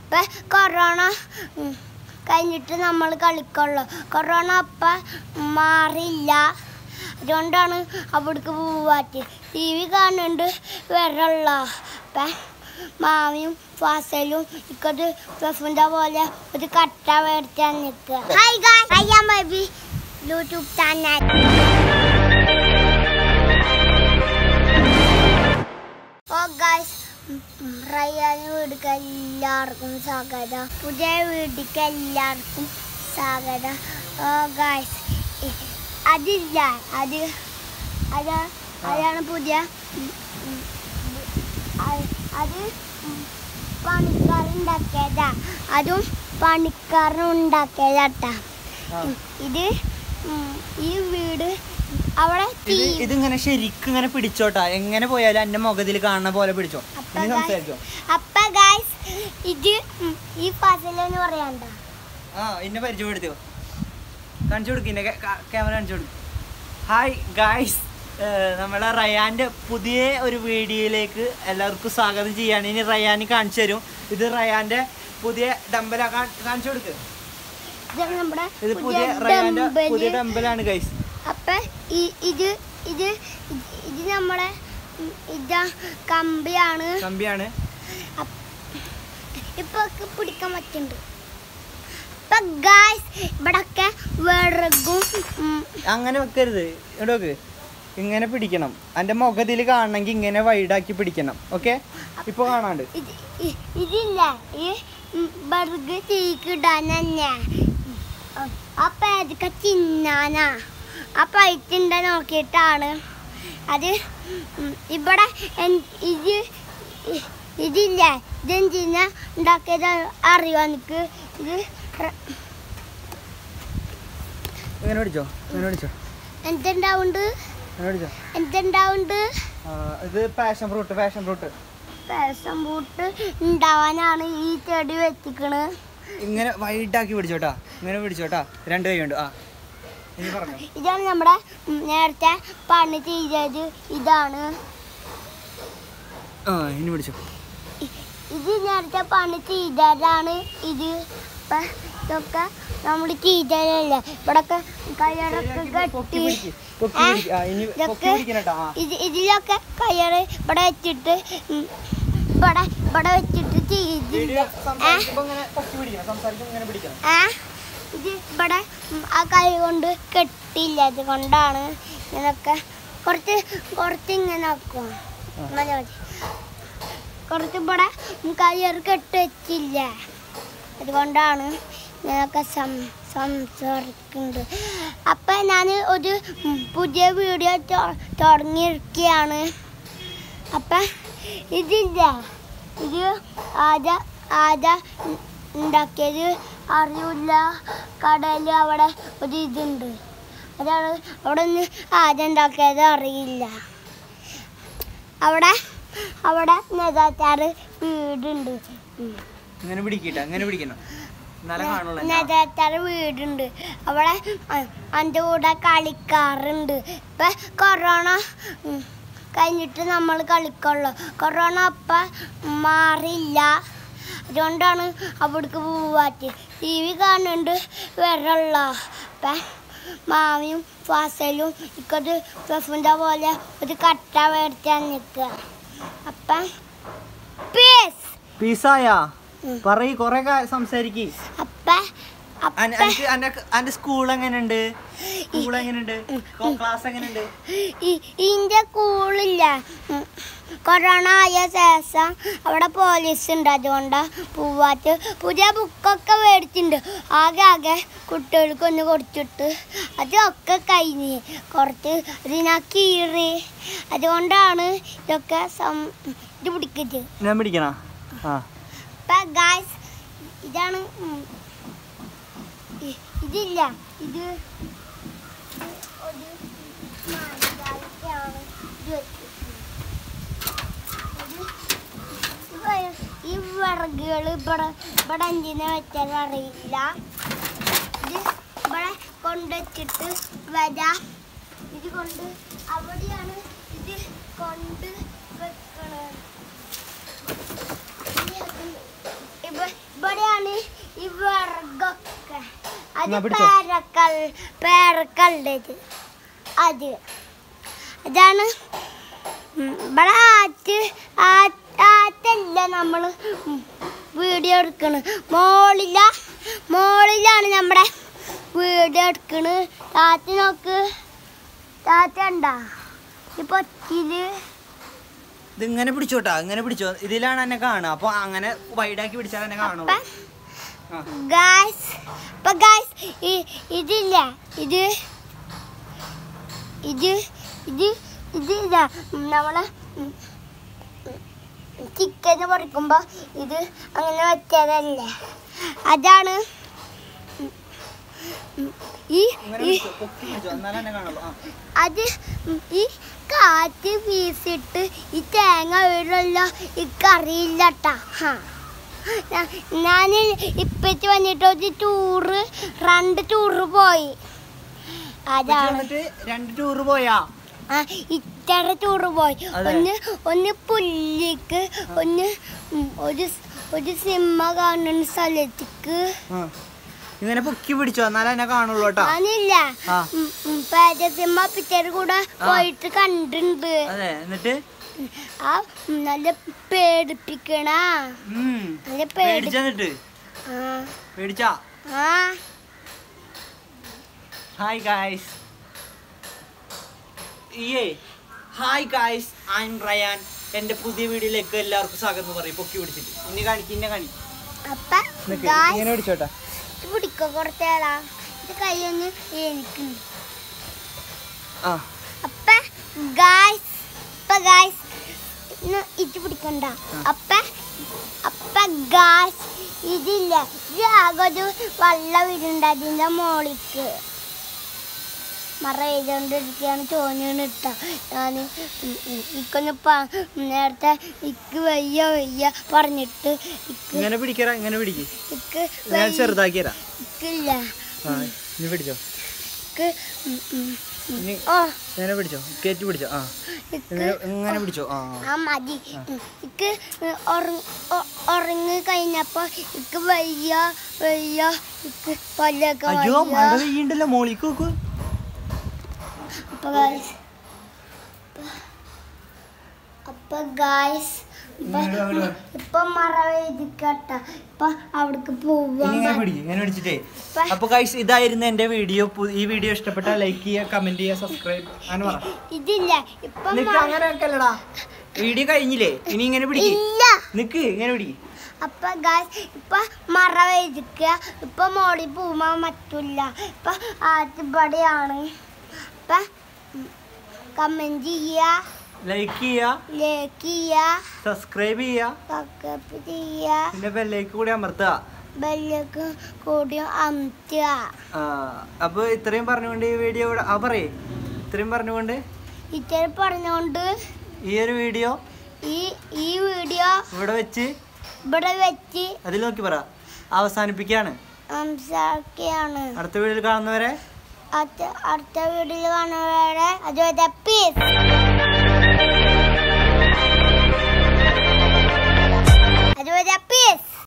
ഇപ്പൊ കൊറോണ ഉം, കഴിഞ്ഞിട്ട് നമ്മൾ കളിക്കുള്ളൂ കൊറോണ അപ്പം മാറില്ല അതുകൊണ്ടാണ് അവിടേക്ക് പോവാറ്റ് ടി വി കാണുന്നുണ്ട് വരള്ള ഇപ്പം മാമിയും ഫാസലും ഇക്കത് പ്രഫുന്റെ പോലെ ഒരു കട്ട മേടിച്ചാൽ നിൽക്കുക hi guys I am baby YouTube channel oh guys Rayyan വീടിക്ക് എല്ലാവർക്കും സ്വാഗതം പുതിയ വീടിക്ക് എല്ലാവർക്കും സ്വാഗതം ഓ ഗായ്സ് അതില്ല അത് അത് അതാണ് പുതിയ ഉം, ഉം, അത് അത് പണിക്കാരുണ്ടാക്കിയതാ അതും പണിക്കാരനും ഉണ്ടാക്കിയതാട്ടാ ഉം, ഇത് ഉം, ഈ വീട് അവിടെ തീ ഇത് ഇതിങ്ങനെ ശരിക്കും ഇങ്ങനെ പിടിച്ചോട്ടാ എങ്ങനെ പോയാലും എന്റെ മുഖത്തിൽ കാണുന്ന പോലെ പിടിച്ചോ അപ്പൊ ഇനി guys- സംസാരിച്ചോ അപ്പൊ ഗായ്സ് ഇത് ഉം, ഈ പസലെന്ന് പറയണ്ട ആ ഇന്നെ പരിചയപ്പെടുത്തിയോ കാണിച്ചു കൊടുക്ക് ഇന്നെ ക്യാമറ കാണിച്ചു കൊടുക്കും ഹായ് ഗായ്സ് നമ്മളെ റയാന്റെ പുതിയ ഒരു വീഡിയോയിലേക്ക് എല്ലാവർക്കും സ്വാഗതം ചെയ്യാണ് ഇനി റയാന് കാണിച്ചു തരും ഇത് റയാന്റെ പുതിയ ഡമ്പല കാണിച്ചു കൊടുക്ക് ഇതാണ് നമ്മുടെ ഇത് പുതിയ പുതിയ റയാന്റെ ഡംബല്. പുതിയ ഡമ്പലാണ് ഗൈസ് അപ്പൊ ഈ- ഇത് ഇത് ഇത് നമ്മളെ ഉം, ഇതാ കമ്പിയാണ് കമ്പിയാണ് ഇപ്പൊ ഒക്കെ പിടിക്കാൻ പറ്റുന്നുണ്ട് ഇപ്പൊ ഗായ്സ് ഇവിടൊക്കെ വിറകും ഉം, അങ്ങനെ വെക്കരുത് ഇവിടെ വെക്ക് ഇങ്ങനെ പിടിക്കണം എൻ്റെ മുഖത്തിൽ കാണണമെങ്കിൽ ഇങ്ങനെ വൈഡാക്കി പിടിക്കണം ഓക്കെ ഇപ്പൊ കാണാണ്ട് ഇത് ഇ- ഇതില്ല ഈ ബർഗ് തീക്കിടാൻ തന്നെ അപ്പൊ അതൊക്കെ തിന്നാനാ ആ പൈറ്റുണ്ട നോക്കിയിട്ടാണ് അത് ഉം, ഇവിടെ എൻ- ഇത് ഇ- ഇതില്ല ഇതെന്തിനാ ഉണ്ടാക്കിയത് അറിയോ എനിക്ക് ഇത് റ- ഇങ്ങനെ പിടിച്ചോ ഇങ്ങനെ പിടിച്ചോ എന്തുണ്ടാവുണ്ട് ഇങ്ങനെ പിടിച്ചോ എന്തുണ്ടാവുണ്ട് ആ, ഇത് പാഷൻ ഫ്രൂട്ട് പാഷൻ ഫ്രൂട്ട് പേസം പൂട്ട് ഉണ്ടാവാനാണ് ഈ ചെടി വെച്ചിക്കണ് ഇങ്ങനെ വൈഡാക്കി പിടിച്ചോട്ടാ ഇങ്ങനെ പിടിച്ചോട്ടാ രണ്ട് കൈ ഉണ്ട് ആ ഇനി പറഞ്ഞോ ഇതാണ് നമ്മുടെ ഉം, നേരത്തെ പണി ചെയ്തത് ഇതാണ് ആ ഇനി പിടിച്ചോ ഇ- ഇത് നേരത്തെ പണി ചെയ്തതാണ് ഇത് ഇപ്പൊ ഇതൊക്കെ നമ്മൾ ചെയ്തതല്ലേ ഇവിടൊക്കെ കയറൊക്കെ പൊക്കി കെട്ടി പിടിക്ക് പൊക്കി ആ, പിടിക്ക് ആ ഇനി പൊക്കി ഇതൊക്കെ പിടിക്കണട്ടാ ആ ഇത് ഇതിലൊക്കെ കയറ് ഇവിടെ വെച്ചിട്ട് ഉം, ഇവിടെ ഇവിടെ വെച്ചിട്ട് ചെയ്തില്ല വീഡിയോ ഏ സംസാരിക്കുമ്പോ ഇങ്ങനെ പൊക്കി പിടിക്കണം സംസാരിക്കുമ്പോ ഇങ്ങനെ പിടിക്കണം ആ ഇത് ഇവിടെ ഉം, ആ കൈ കൊണ്ട് കെട്ടില്ല അതുകൊണ്ടാണ് ഇങ്ങനൊക്കെ കുറച്ച് കുറച്ച് ഇങ്ങനെ ആക്കുക അങ്ങനെ മതി കുറച്ച് ഇവിടെ ഉം, കയ്യേറ് കെട്ടി വെച്ചില്ല അതുകൊണ്ടാണ് ഇങ്ങനൊക്കെ സം സംസാരിക്കുന്നുണ്ട് അപ്പം ഞാൻ ഒരു ഉം, പുതിയ വീഡിയോ തൊ- തുടങ്ങിയിരിക്കുകയാണ് അപ്പം ഇതില്ല ഇത് ആദ്യ ആദ്യ ഉണ്ടാക്കിയത് അറിയില്ല കടയിൽ അവിടെ ഒരു ഇതുണ്ട് അതാണ് അവിടെ നിന്ന് ആദ്യം ഉണ്ടാക്കിയത് അറിയില്ല അവിടെ അവിടെ നേതാച്ചാറ് വീടുണ്ട് ഉം. ഇങ്ങനെ പിടിക്കട്ടെ ഇങ്ങനെ പിടിക്കണം എന്നാലേ കാണുള്ളൂ എന്നെ. നേതാച്ചാറ് വീടുണ്ട് അവിടെ എൻ്റെ കൂടെ കളിക്കാറുണ്ട് ഇപ്പൊ കൊറോണ ഉം, കഴിഞ്ഞിട്ട് നമ്മൾ കളിക്കുള്ളൂ കൊറോണ അപ്പം മാറില്ല അതുകൊണ്ടാണ് അവിടേക്ക് പോവാറ്റ് ടി വി കാണുന്നുണ്ട് വരള്ള ഇപ്പം മാമിയും ഫാസലും ഇക്കത് പ്രഫുന്റെ പോലെ ഒരു കട്ട മേടിച്ചാൽ നിൽക്കുക അപ്പം പീസ് പീസായാ ഉം. പറയ് കൊറേ സംസാരിക്ക് അപ്പം അന- അപ്പം അനക്ക് അന്റെ അന്റെ സ്കൂൾ എങ്ങനെയുണ്ട് സ്കൂൾ എങ്ങനെയുണ്ട് ക്ലാസ് എങ്ങനെയുണ്ട് ഈ- ഇതിന്റെ കൂളില്ല ഉം. കൊറോണ ആയ ശേഷം അവിടെ പോലീസ് ഉണ്ട് അതുകൊണ്ട് പൂവാറ്റ് പുതിയ ബുക്കൊക്കെ മേടിച്ചിട്ടുണ്ട് ആകെ ആകെ കുട്ടികൾക്ക് ഒന്ന് കൊടുത്തിട്ട് അതൊക്കെ കഴിഞ്ഞ് കുറച്ച് ഇതിനാ കീറി അതുകൊണ്ടാണ് ഇതൊക്കെ സം ഇത് പിടിക്കുന്നത് ഞാൻ പിടിക്കണ ആ ഇപ്പൊ ഗായ്സ് ഇതാണ് ഉം, ഇ- ഇതില്ല ഇത് ഒരു മാലിന്യമാണ് ഇത് വെച്ചിരിക്കുന്നത്. ഇത് ഇപ്പൊ ഈ വിറകുകൾ ഇവിടെ ഇവിടെ എന്തിനാ വെച്ചാൽ അറിയില്ല ഇത് ഇവിടെ കൊണ്ടുവച്ചിട്ട് വരാം ഇത് കൊണ്ട് അവിടെയാണ് ഇത് കൊണ്ട് വെക്കണത് ഇപ്പൊ ഇവിടെയാണ് ഈ വിറകൊക്കെ അത് എന്നാ പിടിച്ചോ. പേരക്കൽ പേരക്കല്ലേത് അത് അതാണ് ഉം, ഇവിടെ ആറ്റ് ആ- ആറ്റല്ല നമ്മൾ വീഡിയോ എടുക്കണ് മോളില മോളിലാണ് നമ്മുടെ വീഡിയോ എടുക്കണ് താത്തി നോക്ക് താത്ത ഉണ്ടാ ഈ പൊറ്റില് ഇതിങ്ങനെ പിടിച്ചോട്ടാ ഇങ്ങനെ പിടിച്ചോ ഇതിലാണ് എന്നെ കാണുക അപ്പൊ അങ്ങനെ വൈഡാക്കി പിടിച്ചാൽ എന്നെ കാണുള്ളൂ ആ. ഗായ്സ് ഇപ്പൊ ഗായ്സ് ഇതില്ല ഇത് ഇത് ഇത് ഇത് ഇതാ നമ്മളെ ചിക്കന് പൊറിക്കുമ്പോ ഇത് അങ്ങനെ വെച്ചതല്ലേ അതാണ് ഉം, ഉം, ഈ ഇങ്ങനെ ഈ പിടിച്ചോ, പൊക്കി പിടിച്ചോ എന്നാലേ എന്നെ കാണുള്ളൂ ആ. അത് ഈ കാറ്റ് വീസിട്ട് ഈ തേങ്ങ വീഴല്ല ഇക്കറിയില്ലട്ടാ ഹാ ഞാൻ ഇപ്പച്ച് വന്നിട്ട് ഒരു ടൂറ് രണ്ട് ടൂറ് പോയി ഇജ്ജ് അതാണ് വന്നിട്ട് രണ്ട് ടൂറ് പോയാ ആ ഇത്തര ടൂറ് പോയി അതെ. ഒന്ന് ഒന്ന് പുല്ലിക്ക് ഒന്ന് ഉം, ഒരു സ്- ഒരു സിനിമ കാണുന്ന സ്ഥലത്തേക്ക് ആ. ഇങ്ങനെ പൊക്കി പിടിച്ചോ എന്നാലേ എന്നെ കാണുള്ളൂ കേട്ടോ ഞാനില്ല ആ. സിനിമ പിക്ചർ കൂടെ പോയിട്ട് കണ്ടിട്ടുണ്ട് അതെ എന്നിട്ട് ആ നല്ല പേടിപ്പിക്കണ ഉം. നല്ല പേടി പേടിച്ചാ എന്നിട്ട് ആ പേടിച്ചാ ആ ഹായ് ഗായ്സ് ഏ hi guys I'm Rayan എൻ്റെ പുതിയ വീഡിയോയിലേക്ക് എല്ലാവർക്കും സ്വാഗതം പറയും പൊക്കി പിടിച്ചിട്ട് ഇനി കാണിക്ക് ഇന്നെ കാണി അപ്പ നിക്ക്, ഗായ്സ് ഇങ്ങനെ പിടിച്ചോട്ടാ ഇത് പിടിക്കോ കുറച്ചേടാ ഇത് കൈയൊന്ന് എനിക്ക് ആ അപ്പ ഗായ്സ് അപ്പ ഗായ്സ് ഇന്ന് ഇത് പിടിക്കണ്ട അപ്പ അപ്പ ഗായ്സ് ഇതില്ല ഇത് ആകെ ഒരു വെള്ളം വരുന്നുണ്ട് അതിന്റെ മോളിക്ക് മറ ചെയ്തോണ്ടിരിക്കുകയാണ് ചോഞ്ഞിട്ട് ഇട്ട ഞാൻ ഇക്കൊന്ന് പ- നേരത്തെ ഇക്ക് വയ്യ വയ്യ പറഞ്ഞിട്ട് ഇക്ക് ഇങ്ങനെ പിടിക്കറ ഇങ്ങനെ പിടിക്ക് ഇക്ക് ഞാൻ വയ്യ- ചെറുതാക്കിയരാ ഇക്കില്ല ആ ഇനി പിടിച്ചോ ഇക്ക് ഉം, ഉം, ഉം. ഇനി ഓ ഇങ്ങനെ പിടിച്ചോ കയറ്റി പിടിച്ചോ ആ ഇക്ക് ഇങ്ങനെ ഇങ്ങനെ പിടിച്ചോ ആ ആ മതി ഇക്ക് ഉറങ്ങി കഴിഞ്ഞപ്പോ ഇക്ക് വയ്യ വയ്യ ഇക്ക് പല്ലൊക്കെ അയ്യോ വയ്യ മഴ പെയ്യണ്ടല്ലോ മോളിക്ക് നോക്കൂ അപ്പൊ ഗായ്സ് അപ്പൊ ഗായ്സ് ഇപ്പൊ ഇങ്ങോട്ട് അങ്ങോട്ട് വാ. ഇപ്പൊ മറ പെയ്തിക്കട്ട ഇപ്പൊ അവിടേക്ക് ഇനി പോവാൻ ഇങ്ങനെ പ- പിടിക്കും ഇങ്ങനെ പിടിച്ചിട്ടേ ഇപ്പൊ അപ്പൊ ഗൈസ് ഇതായിരുന്നു എന്റെ വീഡിയോ ഈ വീഡിയോ ഇഷ്ടപ്പെട്ടാൽ ലൈക്ക് ചെയ്യുക കമന്റ് ചെയ്യുക സബ്സ്ക്രൈബ് അങ്ങനെ പറ ഇതില്ല ഇപ്പൊ നിക്ക് മ- അങ്ങനെ അല്ലടാ വീഡിയോ കഴിഞ്ഞില്ലേ ഇനി ഇങ്ങനെ പിടിക്ക് ഇല്ല നിക്ക് ഇങ്ങനെ പിടിക്ക് അപ്പൊ ഗായ്സ് ഇപ്പൊ മറ പെയ്തിക്കുക ഇപ്പൊ മോളി പോവാൻ പറ്റില്ല ഇപ്പൊ ആറ്റുപടിയാണ് ഇപ്പൊ കമന്റ് ചെയ്യുക ലൈക്ക് ചെയ്യുക ലേക്ക് ചെയ്യുക സബ്സ്ക്രൈബ് ചെയ്യുക സബ്സ്ക്രൈബ് ചെയ്യുക പിന്നെ ബെല്ലേക്ക് കൂടി അമർത്തുക ബെല്ലൊക്കെ കൂടി അമർത്തുക ആ, അപ്പൊ ഇത്രയും പറഞ്ഞുകൊണ്ട് ഈ വീഡിയോ ഇവിടെ ആ പറയേ ഇത്രയും പറഞ്ഞുകൊണ്ട് ഇത്തരം പറഞ്ഞുകൊണ്ട് ഈ ഒരു വീഡിയോ ഈ ഈ വീഡിയോ ഇവിടെ വെച്ച് ഇവിടെ വെച്ച് അതിൽ നോക്കി പറ അവസാനിപ്പിക്കുകയാണ് സംസാരിക്കുകയാണ് അടുത്ത വീഡിയോയിൽ കാണുന്നവരെ അടുത്ത അടുത്ത വീഡിയോയിൽ കാണുന്നവരെ അതുപോലെ പീസ് അതുപോലെ